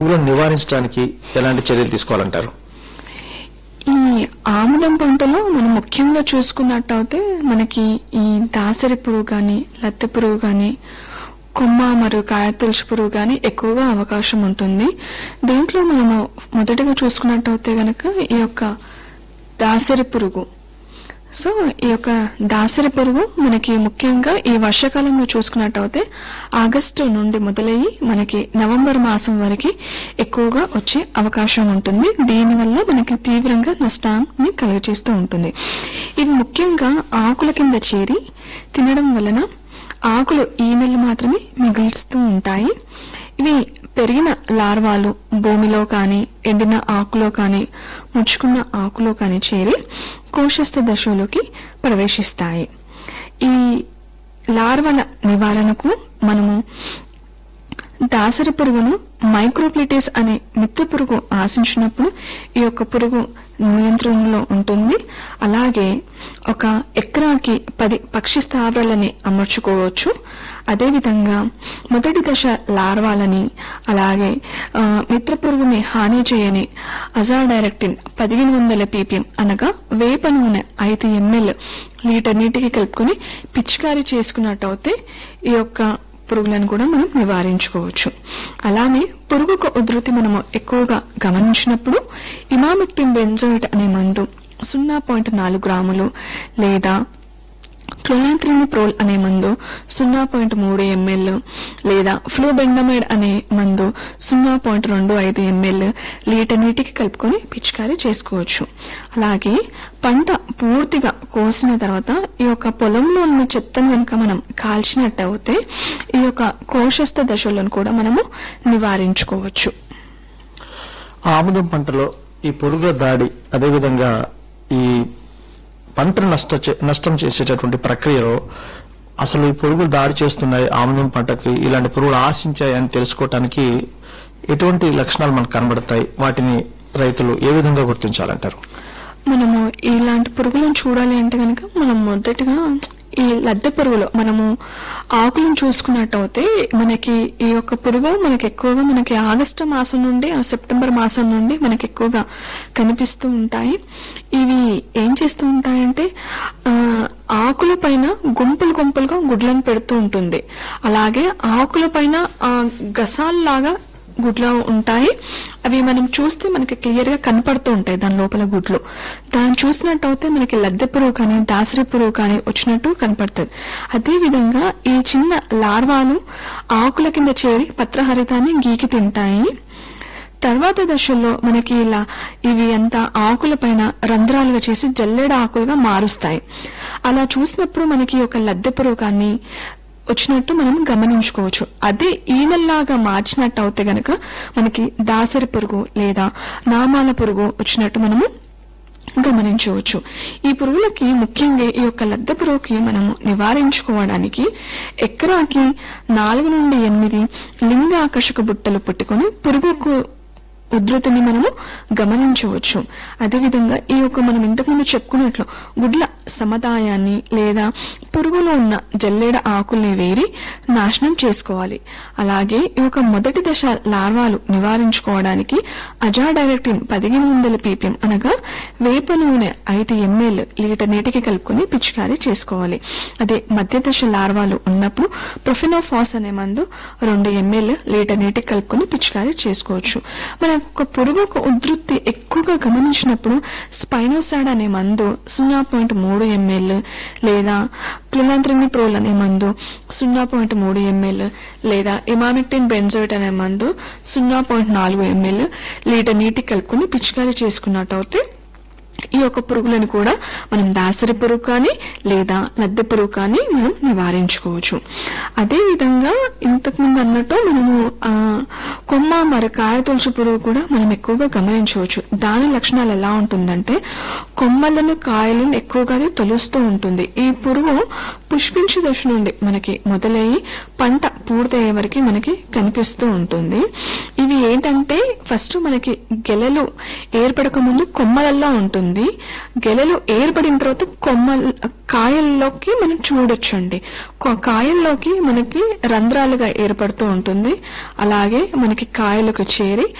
పురుగులను నివారించడానికి ఎలాంటి చర్యలు తీసుకోవాలంటారు ఈ ఆముదం పంటలో మనం ముఖ్యంగా చూసుకున్నట్టయితే మనకి ఈ దాసరి పురుగు కానీ లత్తె పురుగు కానీ కొమ్మ మరియు కాయతులసి పురుగు కానీ ఎక్కువగా అవకాశం ఉంటుంది దీంట్లో మనము మొదటిగా చూసుకున్నట్టయితే గనక ఈ యొక్క దాసరి పురుగు సో ఈ యొక్క దాసరి పురుగు మనకి ముఖ్యంగా ఈ వర్షాకాలంలో చూసుకున్నట్టయితే ఆగస్టు నుండి మొదలయ్యి మనకి నవంబర్ మాసం వరకు ఎక్కువగా వచ్చే అవకాశం ఉంటుంది దీనివల్ల మనకి తీవ్రంగా నష్టాన్ని కలుగజేస్తూ ఉంటుంది ఇవి ముఖ్యంగా ఆకుల కింద చేరి తినడం వలన ఆకులు ఈ నెల మాత్రమే మిగులుస్తూ ఉంటాయి ఇవి పెరిగిన లార్వాలు భూమిలో కానీ ఎండిన ఆకులో కానీ ముడుచుకున్న ఆకులో కానీ చేరి కోశస్థ దశలోకి ప్రవేశిస్తాయి ఈ లార్వల నివారణకు మనము దాసరి పురుగును మైక్రోప్లిటిస్ అనే మిత్ర పురుగు ఆశించినప్పుడు ఈ యొక్క పురుగు నియంత్రణలో ఉంటుంది అలాగే ఒక ఎకరాకి పది పక్షి స్థావరాలని అమర్చుకోవచ్చు అదేవిధంగా మొదటి దశ లార్వాలని అలాగే ఆ, మిత్ర పురుగుని హాని చేయని అజాడైరెక్టిన్ పదిహేను వందల పీపీఎం అనగా వేప నూనె ఐదు ఎంఎల్ లీటర్ నీటికి కలుపుకొని పిచికారీ చేసుకున్నట్టయితే ఈ యొక్క పురుగులను కూడా మనం నివారించుకోవచ్చు అలానే పురుగుకు ఉధృతి మనము ఎక్కువగా గమనించినప్పుడు ఇమామిక్టిన్ బెంజోయిట్ అనే మందు సున్నా పాయింట్ నాలుగు గ్రాములు లేదా క్లోయాంత్రినిప్రోల్ అనే మందు సున్నా పాయింట్ మూడు ఎంఎల్ లేదా ఫ్లూబెండమైడ్ అనే మందు సున్నా పాయింట్ రెండు ఐదు ఎంఎల్ లీటర్ నీటికి కలుపుకొని పిచికారీ చేసుకోవచ్చు అలాగే పంట పూర్తిగా కోసిన తర్వాత ఈ యొక్క పొలంలో ఉన్న చెత్తను కనుక మనం కాల్చినట్టు అయితే ఈ యొక్క కోశస్థ దశలను కూడా మనము నివారించుకోవచ్చు ఆముదం పంటలో ఈ పురుగుల దాడి అదేవిధంగా ఈ పంటను నష్ట నష్టం చేసేటటువంటి ప్రక్రియలో అసలు ఈ పురుగులు దాడి చేస్తున్నాయి ఆముదం పంటకి ఇలాంటి పురుగులు ఆశించాయి అని తెలుసుకోవటానికి ఎటువంటి లక్షణాలు మనకు కనబడతాయి వాటిని రైతులు ఏ విధంగా గుర్తించాలంటారు మనము ఇలాంటి పురుగులను చూడాలి అంటే కనుక మనం మొదటగా ఈ లద్దె పురుగులు మనము ఆకులను చూసుకున్నట్టయితే మనకి ఈ యొక్క పురుగు మనకి ఎక్కువగా మనకి ఆగస్టు మాసం నుండి ఆ సెప్టెంబర్ మాసం నుండి మనకి ఎక్కువగా కనిపిస్తూ ఉంటాయి ఇవి ఏం చేస్తూ ఉంటాయంటే ఆ, ఆకుల పైన గుంపులు గుంపులుగా గుడ్లను పెడుతూ ఉంటుంది అలాగే ఆకుల పైన ఆ, గసాల్లాగా గుడ్లు ఉంటాయి అవి మనం చూస్తే మనకి క్లియర్ గా కనపడుతూ ఉంటాయి దాని లోపల గుడ్లు దాన్ని చూసినట్టు అయితే మనకి లద్దె పురుగు కానీ దాసరి పురుగు కానీ వచ్చినట్టు కనపడుతుంది అదే విధంగా ఈ చిన్న లార్వాలు ఆకుల కింద చేరి పత్రహరితాన్ని గీకి తింటాయి తర్వాత దశల్లో మనకి ఇలా ఇవి అంతా ఆకుల పైన రంధ్రాలుగా చేసి జల్లెడ ఆకులుగా మారుస్తాయి అలా చూసినప్పుడు మనకి ఒక లద్దె పురుగు కానీ వచ్చినట్టు మనం గమనించుకోవచ్చు అదే ఈనల్లాగా మార్చినట్టు అవుతే గనక మనకి దాసరి పురుగు లేదా నామాల పురుగు వచ్చినట్టు మనము గమనించవచ్చు ఈ పురుగులకి ముఖ్యంగా ఈ యొక్క లద్దె పురుగుకి మనము నివారించుకోవడానికి ఎకరాకి నాలుగు నుండి ఎనిమిది లింగ ఆకర్షక బుట్టలు పుట్టుకొని పురుగుకు ఉధృతిని మనము గమనించవచ్చు అదేవిధంగా ఈ యొక్క మనం ఇంతకుముందు చెప్పుకున్నట్లు గుడ్ల సముదాయాన్ని లేదా పురుగులో ఉన్న జల్లేడ ఆకుల్ని వేరి నాశనం చేసుకోవాలి అలాగే ఈ యొక్క మొదటి దశ లార్వాలు నివారించుకోవడానికి అజాడైరెక్టిన్ పదిహేను వందల పీపీఎం అనగా వేప నూనె ఐదు ఎంఎల్ లీటర్ నీటికి కలుపుకొని పిచికారీ చేసుకోవాలి అదే మధ్య దశ లార్వాలు ఉన్నప్పుడు ప్రొఫినోఫాస్ అనే మందు రెండు ఎంఎల్ లీటర్ నీటికి కలుపుకొని పిచికారీ చేసుకోవచ్చు మనకు ఒక పురుగుకు ఉధృతి ఎక్కువగా గమనించినప్పుడు స్పైనోసాడ్ అనే మందు సున్నా పాయింట్ మూడు ఎంఎల్ లేదా ప్రోల్ అనే మందు సున్నా పాయింట్ మూడు ఎంఎల్ లేదా ఇమామిక్టిన్ బెంజోయిట్ అనే మందు సున్నా పాయింట్ నాలుగు ఎంఎల్ లీటర్ నీటికి కలుపుకొని పిచికారీ చేసుకున్నట్టయితే ఈ యొక్క పురుగులను కూడా మనం దాసరి పురుగు కానీ లేదా లద్దె పురుగు కానీ మనం నివారించుకోవచ్చు అదే విధంగా ఇంతకు ముందు అన్నట్టు మనము ఆ కొమ్మ మరి కాయ తులసి పురుగు కూడా మనం ఎక్కువగా గమనించవచ్చు దాని లక్షణాలు ఎలా ఉంటుందంటే కొమ్మలను కాయలను ఎక్కువగానే తొలుస్తూ ఉంటుంది ఈ పురుగు పుష్పించే దశ నుండి మనకి మొదలయ్యి పంట పూర్తయ్యే వరకు మనకి కనిపిస్తూ ఉంటుంది ఇవి ఏంటంటే ఫస్ట్ మనకి గెలలు ఏర్పడక ముందు కొమ్మలలో ఉంటుంది ఉంటుంది గెలలు ఏర్పడిన తర్వాత కొమ్మ కాయల్లోకి మనం చూడొచ్చండి కొ- కాయల్లోకి మనకి రంధ్రాలుగా ఏర్పడుతూ ఉంటుంది అలాగే మనకి కాయలకు చేరి